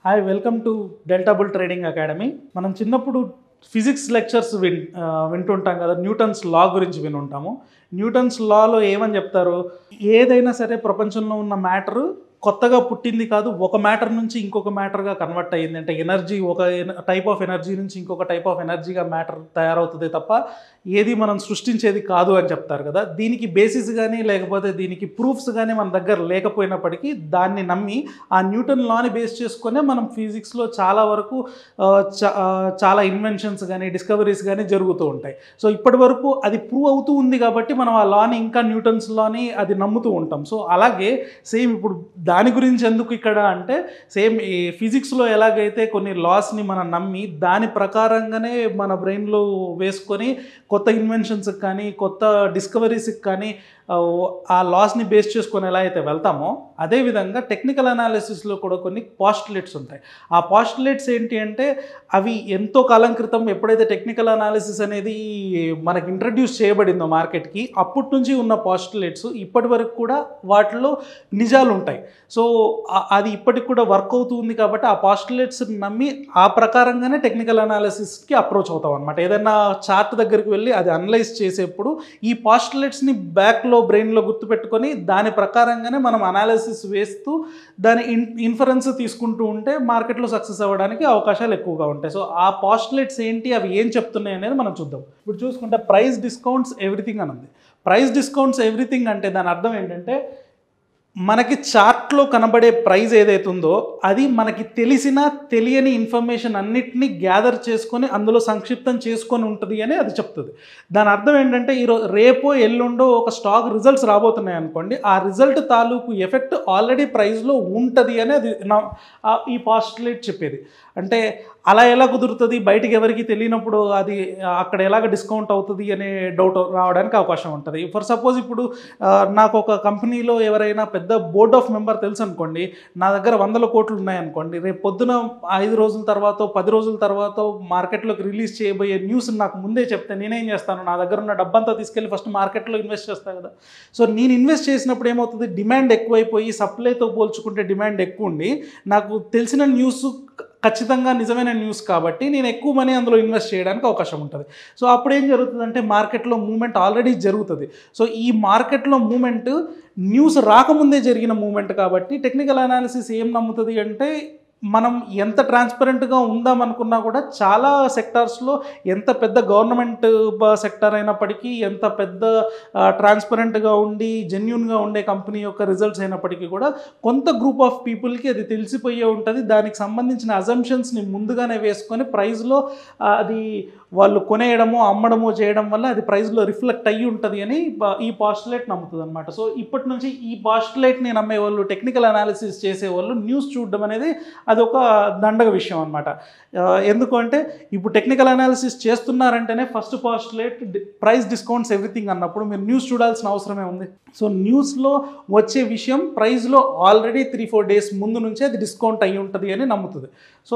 hi welcome to Delta Bull trading academy మనం చిన్నప్పుడు physics lectures win ఆ, వింటుంటాం కదా న్యూటన్స్ లా గురించి వినుంటాము న్యూటన్స్ లాలో ఏమని చెప్తారు ఏదైనా సరే ప్రపంచంలో ఉన్న మ్యాటరు కొత్తగా పుట్టింది కాదు ఒక మ్యాటర్ నుంచి ఇంకొక మ్యాటర్గా కన్వర్ట్ అయ్యింది అంటే ఎనర్జీ ఒక టైప్ ఆఫ్ ఎనర్జీ నుంచి ఇంకొక టైప్ ఆఫ్ ఎనర్జీగా మ్యాటర్ తయారవుతుంది తప్ప ఏది మనం సృష్టించేది కాదు అని చెప్తారు కదా దీనికి బేసిస్ కానీ లేకపోతే దీనికి ప్రూఫ్స్ కానీ మన దగ్గర లేకపోయినప్పటికీ దాన్ని నమ్మి ఆ న్యూటన్ లాని బేస్ చేసుకునే మనం ఫిజిక్స్లో చాలా వరకు ఆ, చా- ఆ, చాలా ఇన్వెన్షన్స్ కానీ డిస్కవరీస్ కానీ జరుగుతూ ఉంటాయి సో ఇప్పటి వరకు అది ప్రూవ్ అవుతూ ఉంది కాబట్టి మనం ఆ లాని ఇంకా న్యూటన్స్ లాని అది నమ్ముతూ ఉంటాం సో అలాగే సేమ్ ఇప్పుడు దాని గురించి ఎందుకు ఇక్కడ అంటే సేమ్ ఈ ఫిజిక్స్లో ఎలాగైతే కొన్ని లాస్ని మనం నమ్మి దాని ప్రకారంగానే మన బ్రెయిన్లో వేసుకొని కొత్త ఇన్వెన్షన్స్కి కానీ కొత్త డిస్కవరీస్కి కానీ ఆ, ఆ లాస్ని బేస్ చేసుకొని ఎలా అయితే వెళ్తామో అదేవిధంగా టెక్నికల్ అనాలిసిస్లో కూడా కొన్ని పాస్టులేట్స్ ఉంటాయి ఆ పాస్టులేట్స్ ఏంటి అంటే అవి ఎంతో కాలం క్రితం ఎప్పుడైతే టెక్నికల్ అనాలిసిస్ అనేది మనకి ఇంట్రడ్యూస్ చేయబడిందో మార్కెట్కి అప్పటి నుంచి ఉన్న పాస్టులేట్స్ ఇప్పటి వరకు కూడా వాటిలో నిజాలు ఉంటాయి సో ఆ- అది ఇప్పటికి కూడా వర్క్ అవుతుంది కాబట్టి ఆ పాస్టులేట్స్ నమ్మి ఆ ప్రకారంగానే టెక్నికల్ అనాలిసిస్కి అప్రోచ్ అవుతాం అనమాట ఏదైనా చార్ట్ దగ్గరికి వెళ్ళి అది అనలైజ్ చేసేప్పుడు ఈ పాస్టులేట్స్ని బ్యాక్లో బ్రెయిన్లో గుర్తుపెట్టుకొని దాని ప్రకారంగానే మనం అనాలిసిస్ వేస్తూ దాని ఇన్ ఇన్ఫరెన్స్ తీసుకుంటూ ఉంటే మార్కెట్లో సక్సెస్ అవ్వడానికి అవకాశాలు ఎక్కువగా ఉంటాయి సో ఆ పాస్టులేట్స్ ఏంటి అవి ఏం చెప్తున్నాయి అనేది మనం చూద్దాం ఇప్పుడు చూసుకుంటే ప్రైస్ డిస్కౌంట్స్ ఎవ్రీథింగ్ అని ఉంది ప్రైస్ డిస్కౌంట్స్ ఎవ్రీథింగ్ అంటే దాని అర్థం ఏంటంటే మనకి చార్ట్లో కనబడే ప్రైజ్ ఏదైతే ఉందో అది మనకి తెలిసిన తెలియని ఇన్ఫర్మేషన్ అన్నిటినీ గ్యాదర్ చేసుకొని అందులో సంక్షిప్తం చేసుకొని ఉంటుంది అని అది చెప్తుంది దాని అర్థం ఏంటంటే ఈరోజు రేపో ఎల్లుండో ఒక స్టాక్ రిజల్ట్స్ రాబోతున్నాయి అనుకోండి ఆ రిజల్ట్ తాలూకు ఎఫెక్ట్ ఆల్రెడీ ప్రైస్లో ఉంటుంది అని అది నా ఆ- ఈ పాస్టులేట్ చెప్పేది అంటే అలా ఎలా కుదురుతుంది బయటికి ఎవరికి తెలియనప్పుడు అది అక్కడ ఎలాగ డిస్కౌంట్ అవుతుంది అనే డౌట్ రావడానికి అవకాశం ఉంటుంది ఫర్ సపోజ్ ఇప్పుడు ఆ, నాకు ఒక కంపెనీలో ఎవరైనా పెద్ద బోర్డ్ ఆఫ్ మెంబర్ తెలుసు అనుకోండి నా దగ్గర వందల కోట్లు ఉన్నాయనుకోండి రేపు పొద్దున ఐదు రోజుల తర్వాత పది రోజుల తర్వాత మార్కెట్లోకి రిలీజ్ చేయబోయే న్యూస్ నాకు ముందే చెప్తే నేనేం చేస్తాను నా దగ్గర ఉన్న డబ్బంతా తీసుకెళ్ళి ఫస్ట్ మార్కెట్లో ఇన్వెస్ట్ చేస్తాను కదా సో నేను ఇన్వెస్ట్ చేసినప్పుడు ఏమవుతుంది డిమాండ్ ఎక్కువైపోయి సప్లైతో పోల్చుకుంటే డిమాండ్ ఎక్కువ ఉండి నాకు తెలిసిన న్యూస్ ఖచ్చితంగా నిజమైన న్యూస్ కాబట్టి నేను ఎక్కువ మనీ అందులో ఇన్వెస్ట్ చేయడానికి అవకాశం ఉంటుంది సో అప్పుడు ఏం జరుగుతుందంటే మార్కెట్లో మూమెంట్ ఆల్రెడీ జరుగుతుంది సో ఈ మార్కెట్లో మూమెంట్ న్యూస్ రాకముందే జరిగిన మూమెంట్ కాబట్టి టెక్నికల్ అనాలిసిస్ ఏం నమ్ముతుంది అంటే మనం ఎంత ట్రాన్స్పరెంట్గా ఉందాం అనుకున్నా కూడా చాలా సెక్టార్స్లో ఎంత పెద్ద గవర్నమెంట్ సెక్టర్ అయినప్పటికీ ఎంత పెద్ద ట్రాన్స్పరెంట్గా ఉండి జెన్యున్గా ఉండే కంపెనీ యొక్క రిజల్ట్స్ అయినప్పటికీ కూడా కొంత గ్రూప్ ఆఫ్ పీపుల్కి అది తెలిసిపోయే ఉంటుంది దానికి సంబంధించిన అజంప్షన్స్ని ముందుగానే వేసుకొని ప్రైస్లో అది వాళ్ళు కొనేయడము అమ్మడము చేయడం వల్ల అది ప్రైస్లో రిఫ్లెక్ట్ అయ్యి ఉంటుంది అని ప- ఈ పాస్టులేట్ నమ్ముతుంది అనమాట సో ఇప్పటి నుంచి ఈ పాస్టులేట్ని నమ్మే వాళ్ళు టెక్నికల్ అనాలిసిస్ చేసేవాళ్ళు న్యూస్ చూడడం అనేది అది ఒక దండగ విషయం అనమాట ఎందుకంటే ఇప్పుడు టెక్నికల్ అనాలిసిస్ చేస్తున్నారంటేనే first postulate price discounts everything అన్నప్పుడు మీరు న్యూస్ చూడాల్సిన అవసరమే ఉంది సో న్యూస్లో వచ్చే విషయం ప్రైస్లో ఆల్రెడీ త్రీ ఫోర్ డేస్ ముందు నుంచే అది డిస్కౌంట్ అయ్యి ఉంటుంది అని నమ్ముతుంది సో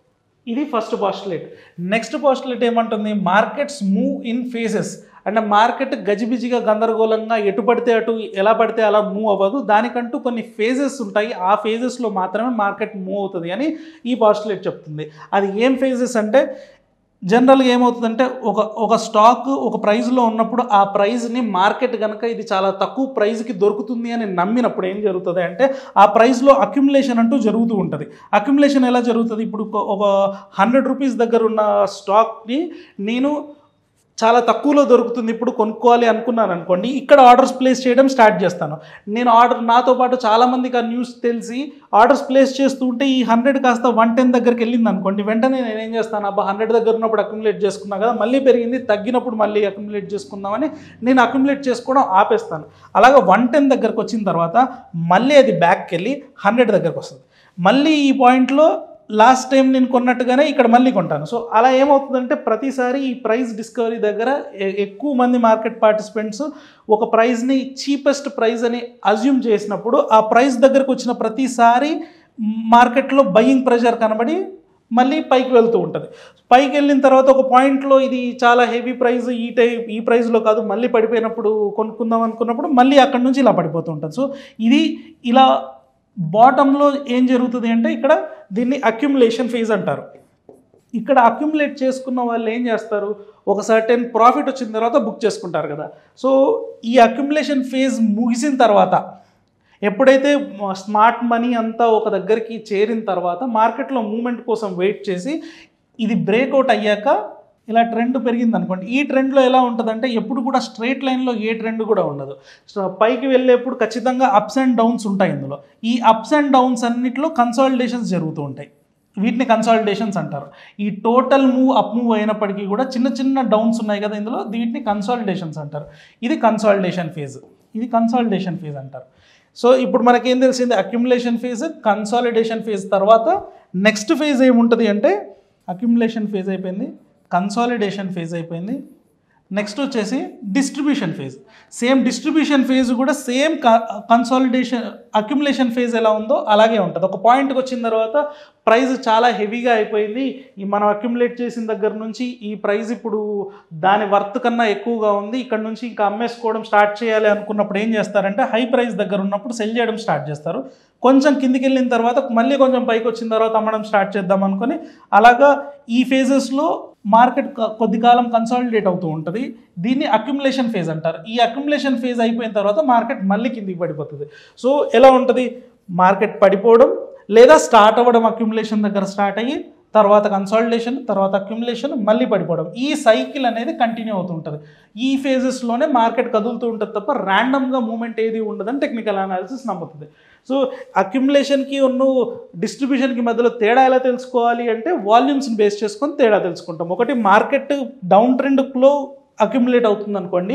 ఇది ఫస్ట్ పాస్టులేట్ నెక్స్ట్ పాస్టులేట్ ఏమంటుంది మార్కెట్స్ మూవ్ ఇన్ ఫేజెస్ అంటే మార్కెట్ గజిబిజిగా గందరగోళంగా ఎటు పడితే అటు ఎలా పడితే అలా మూవ్ అవ్వదు దానికంటూ కొన్ని ఫేజెస్ ఉంటాయి ఆ ఫేజెస్లో మాత్రమే మార్కెట్ మూవ్ అవుతుంది అని ఈ పాస్టులేట్ చెప్తుంది అది ఏం ఫేజెస్ అంటే జనరల్గా ఏమవుతుందంటే ఒక ఒక స్టాక్ ఒక ప్రైస్లో ఉన్నప్పుడు ఆ ప్రైస్ని మార్కెట్ కనుక ఇది చాలా తక్కువ ప్రైస్కి దొరుకుతుంది అని నమ్మినప్పుడు ఏం జరుగుతుంది అంటే ఆ ప్రైస్లో అక్యుములేషన్ అంటూ జరుగుతూ ఉంటుంది అక్యుములేషన్ ఎలా జరుగుతుంది ఇప్పుడు ఒక- ఒక హండ్రెడ్ రూపీస్ దగ్గర ఉన్న స్టాక్ని నేను చాలా తక్కువలో దొరుకుతుంది ఇప్పుడు కొనుక్కోవాలి అనుకున్నాను అనుకోండి ఇక్కడ ఆర్డర్స్ ప్లేస్ చేయడం స్టార్ట్ చేస్తాను నేను ఆర్డర్ నాతో పాటు చాలామందికి ఆ న్యూస్ తెలిసి ఆర్డర్స్ ప్లేస్ చేస్తూ ఉంటే ఈ హండ్రెడ్ కాస్త వన్ టెన్ దగ్గరికి వెళ్ళింది అనుకోండి వెంటనే నేను ఏం చేస్తాను అబ్బా హండ్రెడ్ దగ్గర ఉన్నప్పుడు అక్యుములేట్ చేసుకున్నా కదా మళ్ళీ పెరిగింది తగ్గినప్పుడు మళ్ళీ అక్యుములేట్ చేసుకుందామని నేను అక్యుములేట్ చేసుకోవడం ఆపేస్తాను అలాగే వన్ టెన్ దగ్గరకు వచ్చిన తర్వాత మళ్ళీ అది బ్యాక్కి వెళ్ళి హండ్రెడ్ దగ్గరకు వస్తుంది మళ్ళీ ఈ పాయింట్లో లాస్ట్ టైం నేను కొన్నట్టుగానే ఇక్కడ మళ్ళీ కొంటాను సో అలా ఏమవుతుందంటే ప్రతిసారి ఈ ప్రైస్ డిస్కవరీ దగ్గర ఎ- ఎక్కువ మంది మార్కెట్ పార్టిసిపెంట్స్ ఒక ప్రైస్ని చీపెస్ట్ ప్రైస్ అని అజ్యూమ్ చేసినప్పుడు ఆ ప్రైస్ దగ్గరకు వచ్చిన ప్రతిసారి మార్కెట్లో బయింగ్ ప్రెషర్ కనబడి మళ్ళీ పైకి వెళ్తూ ఉంటుంది పైకి వెళ్ళిన తర్వాత ఒక పాయింట్లో ఇది చాలా హెవీ ప్రైస్ ఈ టైప్ ఈ ప్రైస్లో కాదు మళ్ళీ పడిపోయినప్పుడు కొనుక్కుందాం అనుకున్నప్పుడు మళ్ళీ అక్కడ నుంచి ఇలా పడిపోతూ ఉంటుంది సో ఇది ఇలా బాటంలో ఏం జరుగుతుంది అంటే ఇక్కడ దీన్ని అక్యుములేషన్ ఫేజ్ అంటారు ఇక్కడ అక్యుములేట్ చేసుకున్న వాళ్ళు ఏం చేస్తారు ఒక సర్టెన్ ప్రాఫిట్ వచ్చిన తర్వాత బుక్ చేసుకుంటారు కదా సో ఈ అక్యుములేషన్ ఫేజ్ ముగిసిన తర్వాత ఎప్పుడైతే స్మార్ట్ మనీ అంతా ఒక దగ్గరికి చేరిన తర్వాత మార్కెట్లో మూమెంట్ కోసం వెయిట్ చేసి ఇది బ్రేక్అవుట్ అయ్యాక ఇలా ట్రెండ్ పెరిగింది అనుకోండి ఈ ట్రెండ్లో ఎలా ఉంటుందంటే ఎప్పుడు కూడా స్ట్రైట్ లైన్లో ఏ ట్రెండ్ కూడా ఉండదు సో పైకి వెళ్ళేప్పుడు ఖచ్చితంగా అప్స్ అండ్ డౌన్స్ ఉంటాయి ఇందులో ఈ అప్స్ అండ్ డౌన్స్ అన్నిటిలో కన్సాలిడేషన్స్ జరుగుతూ ఉంటాయి వీటిని కన్సాలిడేషన్స్ అంటారు ఈ టోటల్ మూవ్ అప్ మూవ్ అయినప్పటికీ కూడా చిన్న చిన్న డౌన్స్ ఉన్నాయి కదా ఇందులో వీటిని కన్సాలిడేషన్స్ అంటారు ఇది కన్సాలిడేషన్ ఫేజ్ ఇది కన్సాలిడేషన్ ఫేజ్ అంటారు సో ఇప్పుడు మనకేం తెలిసింది అక్యుములేషన్ ఫేజ్ కన్సాలిడేషన్ ఫేజ్ తర్వాత నెక్స్ట్ ఫేజ్ ఏముంటుంది అంటే అక్యుములేషన్ ఫేజ్ అయిపోయింది కన్సాలిడేషన్ ఫేజ్ అయిపోయింది నెక్స్ట్ వచ్చేసి distribution phase same distribution phase కూడా సేమ్ కన్సాలిడేషన్ అక్యుములేషన్ ఫేజ్ ఎలా ఉందో అలాగే ఉంటుంది ఒక పాయింట్కి వచ్చిన తర్వాత ప్రైస్ చాలా హెవీగా అయిపోయింది ఈ మనం అక్యుములేట్ చేసిన దగ్గర నుంచి ఈ ప్రైస్ ఇప్పుడు దాని వర్త్ కన్నా ఎక్కువగా ఉంది ఇక్కడ నుంచి ఇంకా అమ్మేసుకోవడం స్టార్ట్ చేయాలి అనుకున్నప్పుడు ఏం చేస్తారంటే హై ప్రైస్ దగ్గర ఉన్నప్పుడు సెల్ చేయడం స్టార్ట్ చేస్తారు కొంచెం కిందికి వెళ్ళిన తర్వాత మళ్ళీ కొంచెం పైకి వచ్చిన తర్వాత అమ్మడం స్టార్ట్ చేద్దాం అనుకొని అలాగా ఈ ఫేజెస్లో మార్కెట్ క- కొద్ది కాలం కన్సాలిడేట్ అవుతూ ఉంటుంది దీన్ని అక్యుములేషన్ ఫేజ్ అంటారు ఈ అక్యుములేషన్ ఫేజ్ అయిపోయిన తర్వాత మార్కెట్ మళ్ళీ కిందికి పడిపోతుంది సో ఎలా ఉంటుంది మార్కెట్ పడిపోవడం లేదా స్టార్ట్ అవ్వడం అక్యుములేషన్ దగ్గర స్టార్ట్ అయ్యి తర్వాత కన్సాలిడేషన్ తర్వాత అక్యుములేషన్ మళ్ళీ పడిపోవడం ఈ సైకిల్ అనేది కంటిన్యూ అవుతూ ఉంటుంది ఈ ఫేజెస్లోనే మార్కెట్ కదులుతూ ఉంటుంది తప్ప ర్యాండమ్గా మూమెంట్ ఏది ఉండదని టెక్నికల్ అనాలిసిస్ నమ్ముతుంది సో అక్యుములేషన్కి ఉన్న డిస్ట్రిబ్యూషన్కి మధ్యలో తేడా ఎలా తెలుసుకోవాలి అంటే వాల్యూమ్స్ని బేస్ చేసుకొని తేడా తెలుసుకుంటాం ఒకటి మార్కెట్ డౌన్ ట్రెండ్లో అక్యుములేట్ అవుతుంది అనుకోండి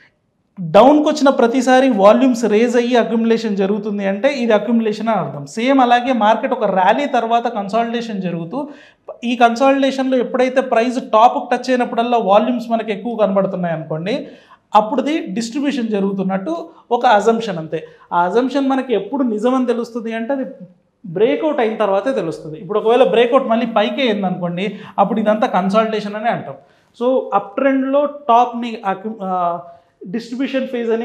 డౌన్కి వచ్చిన ప్రతిసారి వాల్యూమ్స్ రేజ్ అయ్యి అక్యుములేషన్ జరుగుతుంది అంటే ఇది అక్యుములేషన్ అని అర్థం సేమ్ అలాగే మార్కెట్ ఒక ర్యాలీ తర్వాత కన్సాలిడేషన్ జరుగుతూ ఈ కన్సాలిడేషన్లో ఎప్పుడైతే ప్రైస్ టాప్కి టచ్ అయినప్పుడల్లా వాల్యూమ్స్ మనకి ఎక్కువ కనబడుతున్నాయి అనుకోండి అప్పుడుది డిస్ట్రిబ్యూషన్ జరుగుతున్నట్టు ఒక అజంప్షన్ అంతే ఆ అజంప్షన్ మనకి ఎప్పుడు నిజమని తెలుస్తుంది అంటే అది బ్రేక్అవుట్ అయిన తర్వాతే తెలుస్తుంది ఇప్పుడు ఒకవేళ బ్రేక్అవుట్ మళ్ళీ పైకే అయిందనుకోండి అప్పుడు ఇదంతా కన్సాలిడేషన్ అని అంటాం సో అప్ ట్రెండ్లో టాప్ని డిస్ట్రిబ్యూషన్ ఫేజ్ అని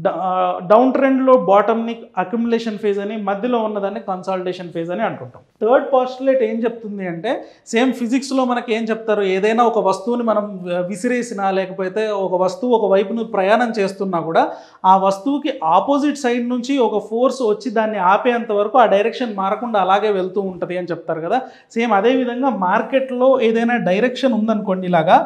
డౌన్ ట్రెండ్లో బాటమ్ని అక్యుములేషన్ ఫేజ్ అని మధ్యలో ఉన్నదాన్ని కన్సాలిడేషన్ ఫేజ్ అని అంటుంటాం థర్డ్ పాస్టులేట్ ఏం చెప్తుంది అంటే సేమ్ ఫిజిక్స్లో మనకి ఏం చెప్తారు ఏదైనా ఒక వస్తువుని మనం విసిరేసినా లేకపోతే ఒక వస్తువు ఒక వైపును ప్రయాణం చేస్తున్నా కూడా ఆ వస్తువుకి ఆపోజిట్ సైడ్ నుంచి ఒక ఫోర్స్ వచ్చి దాన్ని ఆపేంత వరకు ఆ డైరెక్షన్ మారకుండా అలాగే వెళ్తూ ఉంటుంది అని చెప్తారు కదా సేమ్ అదేవిధంగా మార్కెట్లో ఏదైనా డైరెక్షన్ ఉందనుకోండి ఇలాగా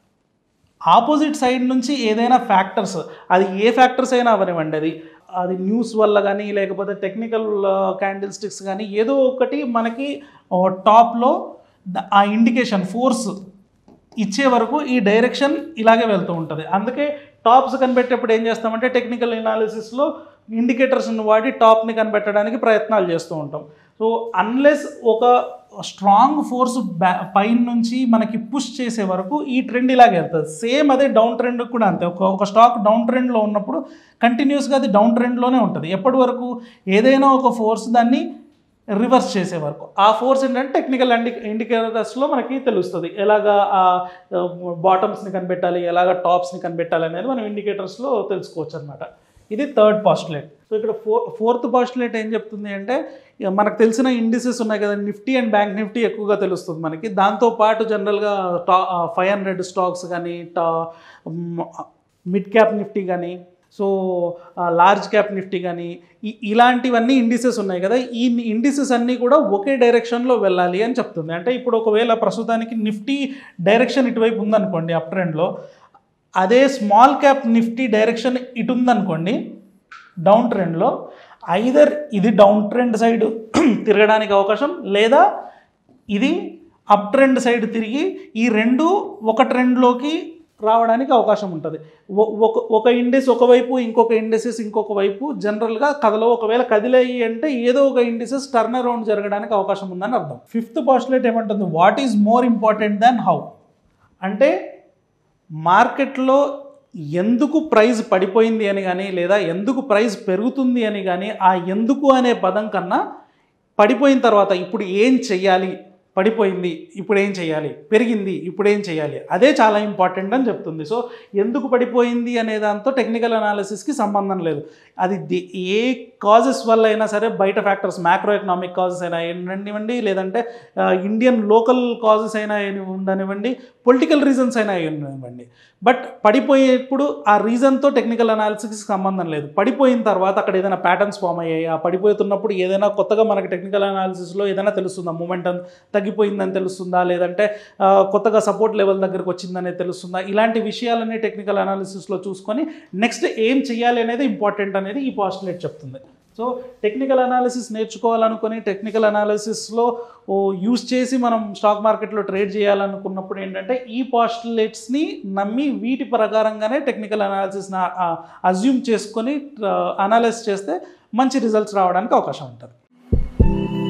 ఆపోజిట్ సైడ్ నుంచి ఏదైనా ఫ్యాక్టర్స్ అది ఏ ఫ్యాక్టర్స్ అయినా అవనివ్వండి అది అది న్యూస్ వల్ల కానీ లేకపోతే టెక్నికల్ క్యాండిల్ స్టిక్స్ కానీ ఏదో ఒకటి మనకి టాప్లో ఆ ఇండికేషన్ ఫోర్స్ ఇచ్చే వరకు ఈ డైరెక్షన్ ఇలాగే వెళ్తూ ఉంటుంది అందుకే టాప్స్ కనిపెట్టేప్పుడు ఏం చేస్తామంటే టెక్నికల్ ఎనాలిసిస్లో ఇండికేటర్స్ని వాడి టాప్ని కనిపెట్టడానికి ప్రయత్నాలు చేస్తూ ఉంటాం సో అన్లెస్ ఒక స్ట్రాంగ్ ఫోర్స్ బ్యా పైన నుంచి మనకి పుష్ చేసే వరకు ఈ ట్రెండ్ ఇలాగే వెళ్తుంది సేమ్ అదే డౌన్ ట్రెండ్ కూడా అంతే ఒక ఒక స్టాక్ డౌన్ ట్రెండ్లో ఉన్నప్పుడు కంటిన్యూస్గా అది డౌన్ ట్రెండ్లోనే ఉంటుంది ఎప్పటి వరకు ఏదైనా ఒక ఫోర్స్ దాన్ని రివర్స్ చేసే వరకు ఆ ఫోర్స్ ఏంటంటే టెక్నికల్ ఇండి ఇండికేటర్స్లో మనకి తెలుస్తుంది ఎలాగా ఆ బాటమ్స్ని కనిపెట్టాలి ఎలాగ టాప్స్ని కనిపెట్టాలి అనేది మనం ఇండికేటర్స్లో తెలుసుకోవచ్చు అనమాట ఇది థర్డ్ పాస్టులేట్ సో ఇక్కడ ఫోర్ ఫోర్త్ పాస్టులేట్ ఏం చెప్తుంది అంటే ఇక మనకు తెలిసిన ఇండిసెస్ ఉన్నాయి కదా నిఫ్టీ అండ్ బ్యాంక్ నిఫ్టీ ఎక్కువగా తెలుస్తుంది మనకి దాంతో పాటు జనరల్గా టా ఫైవ్ హండ్రెడ్ స్టాక్స్ కానీ టా మిడ్ క్యాప్ నిఫ్టీ కానీ సో లార్జ్ క్యాప్ నిఫ్టీ కానీ ఈ- ఇలాంటివన్నీ ఇండిసెస్ ఉన్నాయి కదా ఈ ఇండిసెస్ అన్నీ కూడా ఒకే డైరెక్షన్లో వెళ్ళాలి అని చెప్తుంది అంటే ఇప్పుడు ఒకవేళ ప్రస్తుతానికి నిఫ్టీ డైరెక్షన్ ఇటువైపు ఉందనుకోండి అప్ ట్రెండ్లో అదే స్మాల్ క్యాప్ నిఫ్టీ డైరెక్షన్ ఇటు ఉందనుకోండి డౌన్ ట్రెండ్లో ఐదర్ ఇది డౌన్ ట్రెండ్ సైడ్ తిరగడానికి అవకాశం లేదా ఇది అప్ ట్రెండ్ సైడ్ తిరిగి ఈ రెండు ఒక ట్రెండ్లోకి రావడానికి అవకాశం ఉంటుంది ఒ- ఒక ఒక ఇండెస్ ఒకవైపు ఇంకొక ఇండెసెస్ ఇంకొక వైపు జనరల్గా కథలో ఒకవేళ కదిలేయి అంటే ఏదో ఒక ఇండిసెస్ టర్న్ అరౌండ్ జరగడానికి అవకాశం ఉందని అర్థం ఫిఫ్త్ పాస్టులేట్ ఏమంటుంది what is more important than how అంటే మార్కెట్లో ఎందుకు ప్రైస్ పడిపోయింది అని కానీ లేదా ఎందుకు ప్రైస్ పెరుగుతుంది అని కానీ ఆ ఎందుకు అనే పదం కన్నా పడిపోయిన తర్వాత ఇప్పుడు ఏం చెయ్యాలి పడిపోయింది ఇప్పుడు ఏం చేయాలి పెరిగింది ఇప్పుడు ఏం చేయాలి అదే చాలా ఇంపార్టెంట్ అని చెప్తుంది సో ఎందుకు పడిపోయింది అనే దాంతో టెక్నికల్ అనాలిసిస్కి సంబంధం లేదు అది ది- ఏ కాజెస్ వల్ల అయినా సరే బయట ఫ్యాక్టర్స్ మ్యాక్రో ఎకనామిక్ కాజెస్ అయినా ఉండనివ్వండి లేదంటే ఇండియన్ లోకల్ కాజెస్ అయినా ఏని- ఉండనివ్వండి పొలిటికల్ రీజన్స్ అయినా ఉండనివ్వండి బట్ పడిపోయేప్పుడు ఆ రీజన్తో టెక్నికల్ అనాలిసిస్కి సంబంధం లేదు పడిపోయిన తర్వాత అక్కడ ఏదైనా ప్యాటర్న్స్ ఫామ్ అయ్యాయి ఆ పడిపోతున్నప్పుడు ఏదైనా కొత్తగా మనకి టెక్నికల్ అనాలిసిస్లో ఏదైనా తెలుస్తుందా మూమెంటం తగ్గిపోయిందని తెలుస్తుందా లేదంటే ఆ, కొత్తగా సపోర్ట్ లెవెల్ దగ్గరకు వచ్చిందనే తెలుస్తుందా ఇలాంటి విషయాలన్నీ టెక్నికల్ అనాలిసిస్లో చూసుకొని నెక్స్ట్ ఏం చేయాలి అనేది ఇంపార్టెంట్ అనేది ఈ పాస్టులేట్ చెప్తుంది సో టెక్నికల్ అనాలిసిస్ నేర్చుకోవాలనుకొని టెక్నికల్ అనాలిసిస్లో యూస్ చేసి మనం స్టాక్ మార్కెట్లో ట్రేడ్ చేయాలనుకున్నప్పుడు ఏంటంటే ఈ పాస్టులేట్స్ని నమ్మి వీటి ప్రకారంగానే టెక్నికల్ అనాలిసిస్ని అజ్యూమ్ చేసుకొని అనాలైజ్ చేస్తే మంచి రిజల్ట్స్ రావడానికి అవకాశం ఉంటుంది